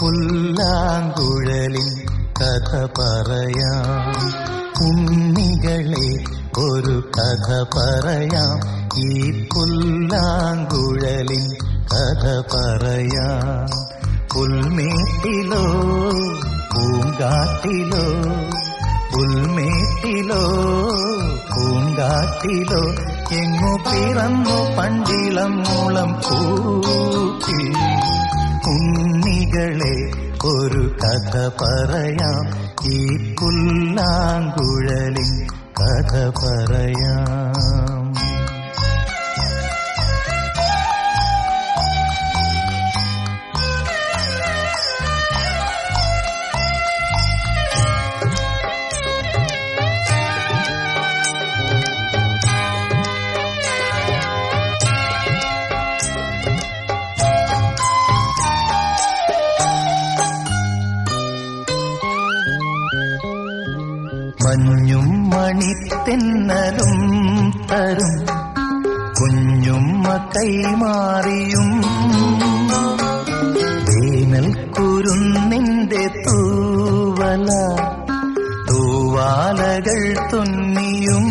പുല്ലാങ്കുഴലിൻ കഥ പറയാം ഉണ്ണികളെ ഒരു കഥ പറയാം ഈ പുല്ലാങ്കുഴലിൻ കഥ പറയാം പുൽമേട്ടിലോ പൂങ്കാട്ടിലോ പുൽമേട്ടിലോ പൂങ്കാട്ടിലോ എങ്ങു പിറന്നു പണ്ടിളം മൂളം കൂട്ടി ഉണ്ണികളെ ഒരു കഥ പറയാം ഈ പുല്ലാങ്കുഴലിൻ കഥ പറയാം മഞ്ഞും മണിത്തെന്നലും തരും കുഞ്ഞുമ്മ കൈമാറിയും വേനൽ കുരുന്നിന്റെ തൂവല തൂവാലകൾ തുന്നിയും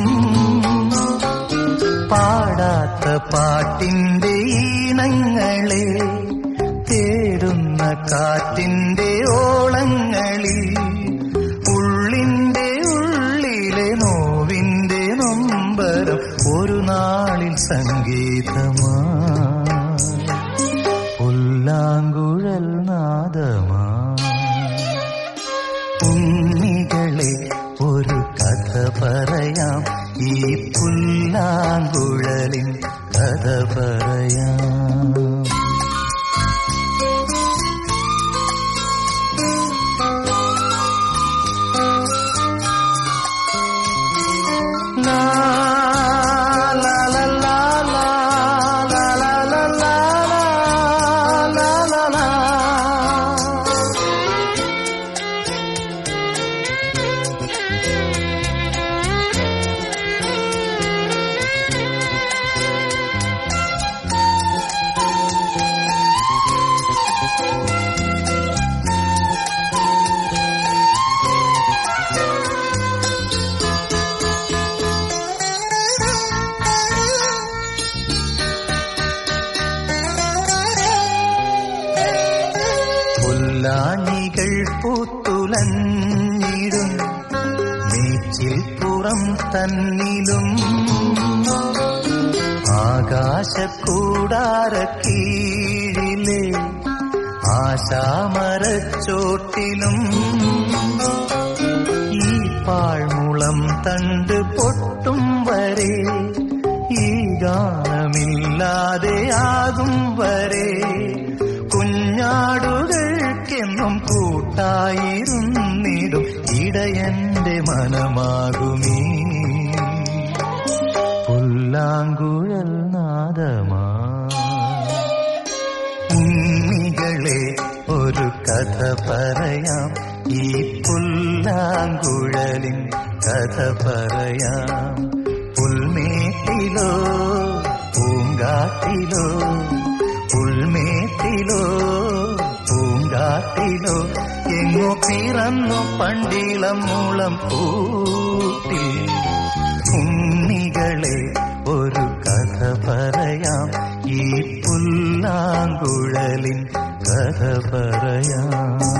പാടാത്ത പാട്ടിന്റെ ഈണങ്ങളെ തേടുന്ന കാറ്റിന്റെ ഓളങ്ങളിൽ ഉള്ളിന്റെ ഉള്ളിലെ നോവിന്റെ നൊമ്പരം ഒരു നാളിൽ സംഗീതമാ പുല്ലാങ്കുഴൽ നാദമാ ഉണ്ണികളെ ഒരു കഥ പറയാം ഈ പുല്ലാങ്കുഴലിൻ കഥ പറയാം La la la la la la la la la la la la la പുല്ലാനികൾ പൂത്തുലഞ്ഞിടും നീച്ചിൽ പുറം തന്നിലും ആകാശക്കൂടാര കീഴിലെ ആശാമരച്ചോട്ടിലും ഈ പാഴ്മുളം തണ്ട് പൊട്ടും വരെ ഈ ഗാനമില്ലാതെയാകും വരെ കുഞ്ഞാടുകൾക്കെന്നും കൂട്ടായിരുന്നിടും ഇടയന്റെ മനമാകുമീ പുല്ലാങ്കുഴൽ നാദമാ ഉണ്ണികളെ ഒരു കഥ പറയാം ഈ പുല്ലാങ്കുഴലിൻ കഥ പറയാം പുൽമേട്ടിലോ പൂങ്കാട്ടിലോ പുൽമേട്ടിലോ പൂങ്കാട്ടിലോ എങ്ങോ പിറന്നു പണ്ടിളം മൂളം കൂട്ടി ഉണ്ണികളെ ഒരു കഥ പറയാം ഈ പുല്ലാങ്കുഴലിൻ കഥ പറയാം